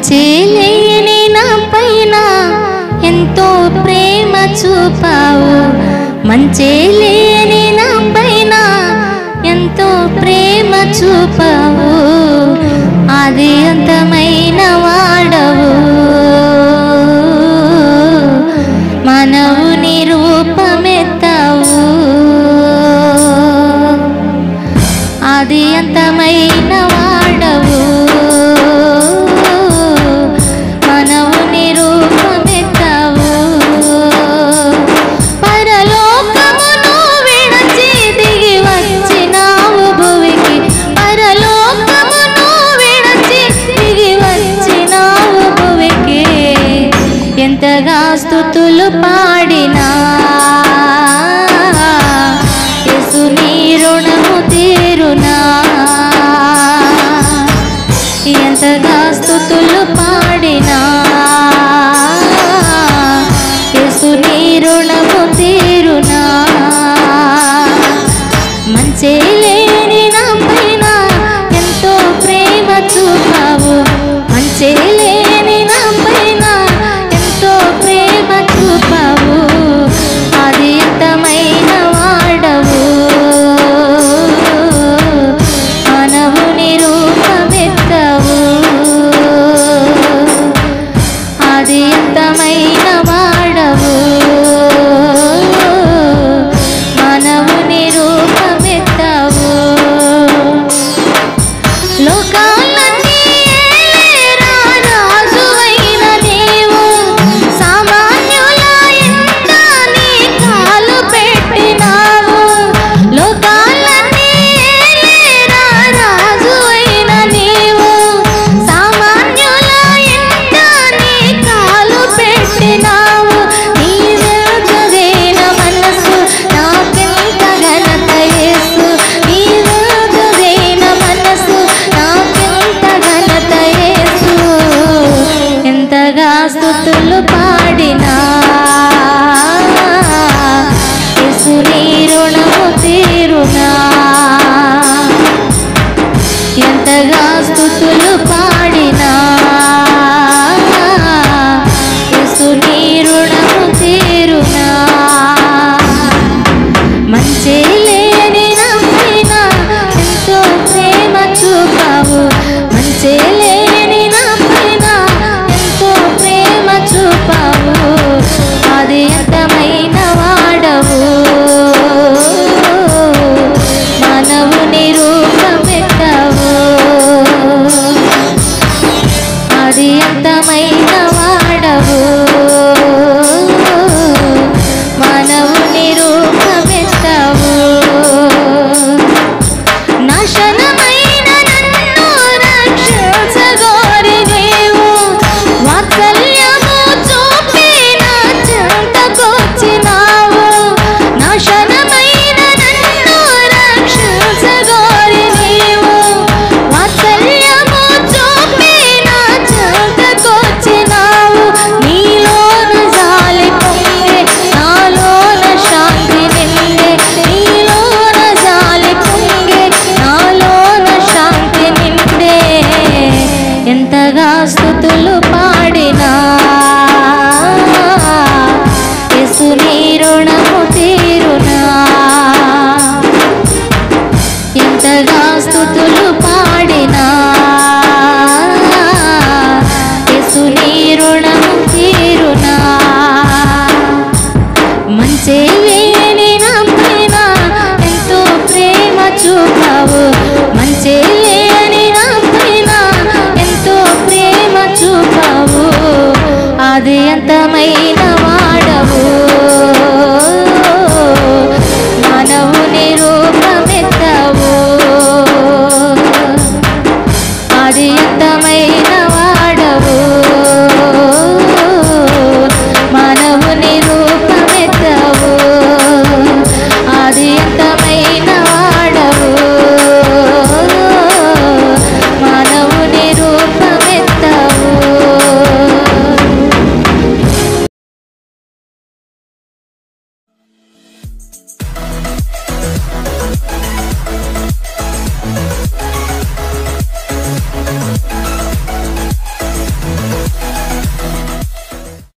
మంచి లేని నా పైన ఎంతో ప్రేమ చూపావు మంచి లేని నా పైన ఎంతో ప్రేమ చూపావు అది అంతమైన వాడవు మనవుని రూపమెత్తావు అది అంతమైన వాడవు మనవుని రూపమెత్తావు పరలోకమును విడచి దిగి వచ్చినావు భువికి పరలోకమును విడచి దిగి వచ్చినావు భువికి ఎంతగా స్థుతులు పాడినా యేసు నీ రుణము తీరునా ఎంతగా స్థుతులు పాడినా యేసు నీ రుణము తీరునా మంచి లేని నా పైన ఎంతో ప్రేమ చూపావు మంచి లేని నా పైన ఎంతో ప్రేమ చూపావు అది ఎంతమైన వాడవు మనవుని రూపమెత్తవు అది ఎంతమైన వాడవు మనవుని రూపమెత్తవు లోకాలన్నీ ఏలేరా రాజువైన నీవు సామాన్యుల ఇంట నీ కాలు పెట్టినావు లోకాలన్నీ ఏలేరా రాజువైన నీవు సామాన్యుల ఇంట నీ కాలు పెట్టినావు నీవేదైన మనసు నాకెంత ఘనత యేసు నీవేదైన మనసు నాకెంత ఘనత యేసు ఎంతగా స్థుతులు పాడినా యేసు నీ రుణము తీరునా